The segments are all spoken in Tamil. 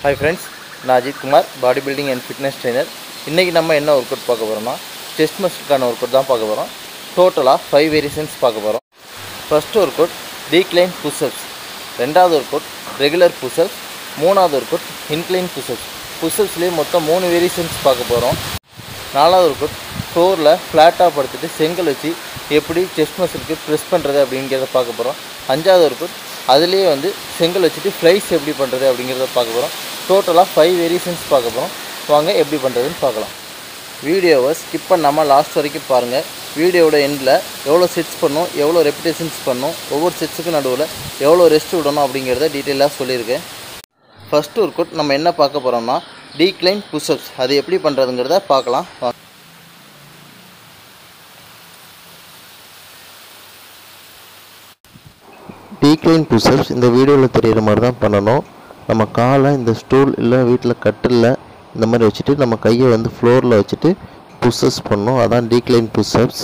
ஹாய் ஃப்ரெண்ட்ஸ் நான் Ajith Kumar body building and fitness trainer இன்றைக்கி நம்ம என்ன ஒர்க் அவுட் பார்க்க போகிறோம்னா செஸ்ட் மஸ்லுக்கான ஒர்க் அவுட் தான் பார்க்க போகிறோம் டோட்டலாக ஃபைவ் வேரியேஷன்ஸ் பார்க்க போகிறோம் first workout decline pushups ரெண்டாவது ஒர்க் அவுட் ரெகுலர் புஷ்அப்ஸ் மூணாவது ஒர்க் அவுட் இன்க்ளைன் புஷ்அப்ஸ் புஷ்அப்ஸ்லேயே மொத்தம் மூணு வேரியேஷன்ஸ் பார்க்க போகிறோம் நாலாவது ஒர்க் அவுட் ஃப்ளோரில் ஃப்ளாட்டாக படுத்துட்டு செங்கல் வச்சு எப்படி செஸ்ட் மசிலுக்கு ப்ரெஸ் பண்ணுறது அப்படிங்கிறத பார்க்க போகிறோம் அஞ்சாவது ஒர்க் அவுட் அதுலேயே வந்து செங்கல் வச்சுட்டு ஃப்ளைஸ் எப்படி பண்ணுறது அப்படிங்கிறத பார்க்க போகிறோம் டோட்டலாக ஃபைவ் வேரியேஷன்ஸ் பார்க்க போகிறோம் வாங்க எப்படி பண்ணுறதுன்னு பார்க்கலாம் வீடியோவை ஸ்கிப் பண்ணாமல் லாஸ்ட் வரைக்கும் பாருங்கள் வீடியோவோட எண்டில் எவ்வளோ செட்ஸ் பண்ணணும் எவ்வளோ ரெப்பிடேஷன்ஸ் பண்ணணும் ஒவ்வொரு செட்ஸுக்கும் நடுவில் எவ்வளோ ரெஸ்ட் விடணும் அப்படிங்கிறத டீட்டெயிலாக சொல்லியிருக்கேன் ஃபஸ்ட்டு ஒர்க் அவுட் நம்ம என்ன பார்க்க போகிறோம்னா டீக்ளைன் புஷ்அப்ஸ் அது எப்படி பண்ணுறதுங்கிறத பார்க்கலாம் வாங்க. டீக்ளைன் புஷ்அப்ஸ் இந்த வீடியோவில் தெரிகிற மாதிரி தான் பண்ணணும் நம்ம காலை இந்த ஸ்டூல் இல்லை வீட்டில் கட்டில் இந்த மாதிரி வச்சுட்டு நம்ம கையை வந்து ஃப்ளோரில் வச்சுட்டு புஷ்அப்ஸ் பண்ணணும் அதான் டீக்ளைன் புஷ்அப்ஸ்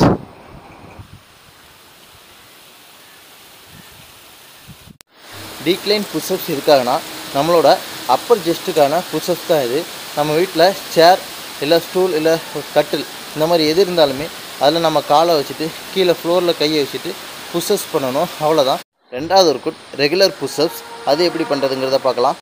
டீக்ளைன் புஷ்அப்ஸ் எதுக்காகனா நம்மளோட அப்பர் ஜெஸ்ட்டுக்கான புஷ்அப்ஸ் தான் இது நம்ம வீட்டில் சேர் இல்லை ஸ்டூல் இல்லை கட்டில் இந்த மாதிரி எது இருந்தாலுமே அதில் நம்ம காலை வச்சுட்டு கீழே ஃப்ளோரில் கையை வச்சுட்டு புஷ்அப்ஸ் பண்ணணும் அவ்வளோதான் ரெண்டாவது ஒரு குட் ரெகுலர் புஷ்அப்ஸ் அது எப்படி பண்ணுறதுங்கிறத பார்க்கலாம்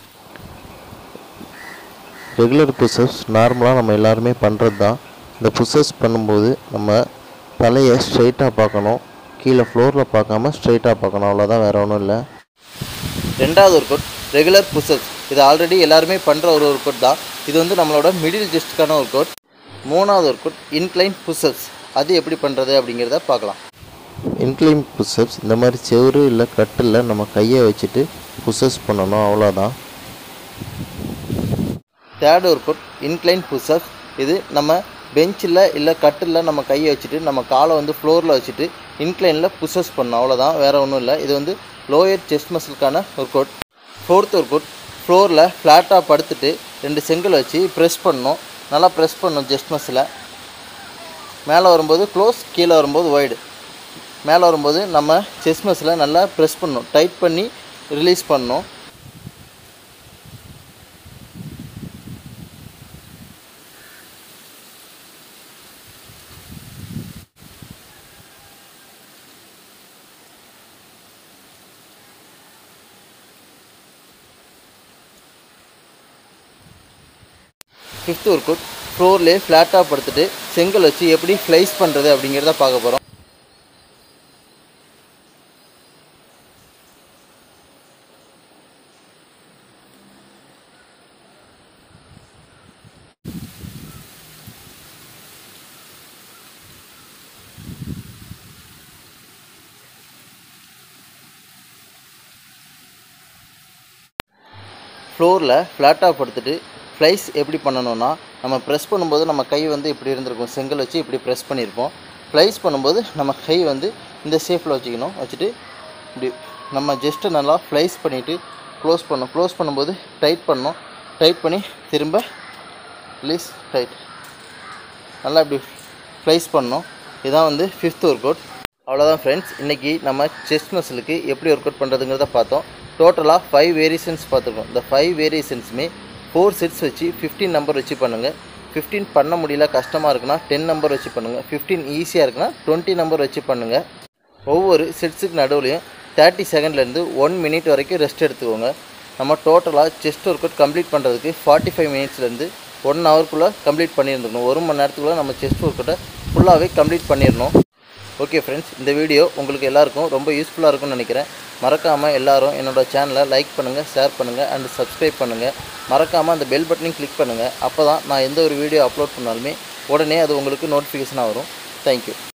ரெகுலர் புஷ்அப்ஸ் நார்மலாக நம்ம எல்லாருமே பண்ணுறது தான் இந்த புஷ்அப்ஸ் பண்ணும்போது நம்ம தலையை ஸ்ட்ரைட்டாக பார்க்கணும் கீழே ஃப்ளோரில் பார்க்காம ஸ்ட்ரைட்டாக பார்க்கணும் அவ்வளோதான் வேறு ஒன்றும் இல்லை ரெண்டாவது ஒர்க் அவுட் ரெகுலர் புஷ்அப்ஸ் இது ஆல்ரெடி எல்லாருமே பண்ணுற ஒரு ஒர்க் அவுட் தான் இது வந்து நம்மளோட மிடில் ஜெஸ்ட்டுக்கான ஒர்க் அவுட் மூணாவது ஒர்க் அவுட் இன்க்ளைன் புஷ்அப்ஸ் அது எப்படி பண்ணுறது அப்படிங்கிறத பார்க்கலாம் இன்க்ளைன் புஷ்அப்ஸ் இந்த மாதிரி செவுரு இல்லை கட்டில் நம்ம கையை வச்சுட்டு புஷ்அப்ஸ் பண்ணணும் அவ்வளோதான் third workout incline pushups இது நம்ம பெஞ்சில் இல்லை கட்டில் நம்ம கையை வச்சுட்டு நம்ம காலை வந்து ஃப்ளோரில் வச்சுட்டு இன்க்ளைனில் புஷ்அப்ஸ் பண்ணணும் அவ்வளோதான் வேறு ஒன்றும் இல்லை இது வந்து லோயர் செஸ்ட் மசிலுக்கான workout fourth workout ஃப்ளோரில் ஃப்ளாட்டாக படுத்துட்டு ரெண்டு செங்கல் வச்சு ப்ரெஸ் பண்ணணும் நல்லா ப்ரெஸ் பண்ணணும் செஸ்ட் மசிலை மேலே வரும்போது க்ளோஸ் கீழே வரும்போது வைடு மேலே வரும்போது நம்ம செஸ்ட் மசிலை நல்லா ப்ரெஸ் பண்ணணும் டைட் பண்ணி ரிலீஸ் பண்ணணும் ஃபிஃப்த் ஒர்க் அவுட் ஃப்ளோர்லேயே ஃப்ளாட்டாக படுத்துட்டு செங்கல் வச்சு எப்படி ஃப்ளைஸ் பண்ணுறது அப்படிங்கிறத பார்க்க போகிறோம் ஃப்ளோரில் ஃப்ளாட்டாக படுத்துட்டு ஃப்ளைஸ் எப்படி பண்ணணும்னா நம்ம ப்ரெஸ் பண்ணும்போது நம்ம கை வந்து இப்படி இருந்திருக்கும் செங்கல் வச்சு இப்படி ப்ரெஸ் பண்ணியிருப்போம் ஃப்ளைஸ் பண்ணும்போது நம்ம கை வந்து இந்த ஷேப்பில் வச்சுக்கணும் வச்சுட்டு இப்படி நம்ம ஜஸ்ட்டு நல்லா ஃப்ளைஸ் பண்ணிவிட்டு க்ளோஸ் பண்ணணும் க்ளோஸ் பண்ணும்போது டைட் பண்ணணும் டைட் பண்ணி திரும்ப ரிலீஸ் டைட் நல்லா இப்படி ஃப்ளைஸ் பண்ணணும் இதான் வந்து ஃபிஃப்த் ஒர்க் அவுட் அவ்வளோதான் ஃப்ரெண்ட்ஸ் இன்றைக்கி நம்ம செஸ்ட் மசிலுக்கு எப்படி ஒர்க் அவுட் பண்ணுறதுங்கிறத பார்த்தோம் டோட்டலாக ஃபைவ் வேரியேஷன்ஸ் பார்த்துருக்கோம் இந்த ஃபைவ் வேரியேஷன்ஸுமே ஃபோர் செட்ஸ் வச்சு ஃபிஃப்டீன் நம்பர் வச்சு பண்ணுங்கள் ஃபிஃப்டீன் பண்ண முடியல கஷ்டமாக இருக்குன்னா டென் நம்பர் வச்சு பண்ணுங்கள் ஃபிஃப்டீன் ஈஸியாக இருக்குன்னா டுவெண்ட்டி நம்பர் வச்சு பண்ணுங்கள் ஒவ்வொரு செட்ஸுக்கு நடுவுலையும் தேர்ட்டி செகண்ட்லேருந்து ஒன் மினிட் வரைக்கும் ரெஸ்ட் எடுத்துக்கோங்க நம்ம டோட்டலாக செஸ்ட் ஒர்க் அவுட் கம்ப்ளீட் பண்ணுறதுக்கு ஃபார்ட்டி ஃபைவ் மினிட்ஸ்லேருந்து ஒன் ஹவருக்குள்ளே கம்ப்ளீட் பண்ணியிருந்துக்கணும் ஒரு மணி நேரத்துக்குள்ளே நம்ம செஸ்ட் ஒர்க் அவுட்டை ஃபுல்லாகவே கம்ப்ளீட் பண்ணிடணும் ஓகே ஃப்ரெண்ட்ஸ் இந்த வீடியோ உங்களுக்கு எல்லாருக்கும் ரொம்ப யூஸ்ஃபுல்லாக இருக்கும்னு நினைக்கிறேன் மறக்காமல் எல்லாரும் என்னோட சேனலை லைக் பண்ணுங்கள் ஷேர் பண்ணுங்கள் அண்ட் சப்ஸ்கிரைப் பண்ணுங்கள் மறக்காமல் அந்த பெல் பட்டனையும் கிளிக் பண்ணுங்கள் அப்போ தான் நான் எந்த ஒரு வீடியோ அப்லோட் பண்ணாலுமே உடனே அது உங்களுக்கு நோட்டிஃபிகேஷனாக வரும் தேங்க்யூ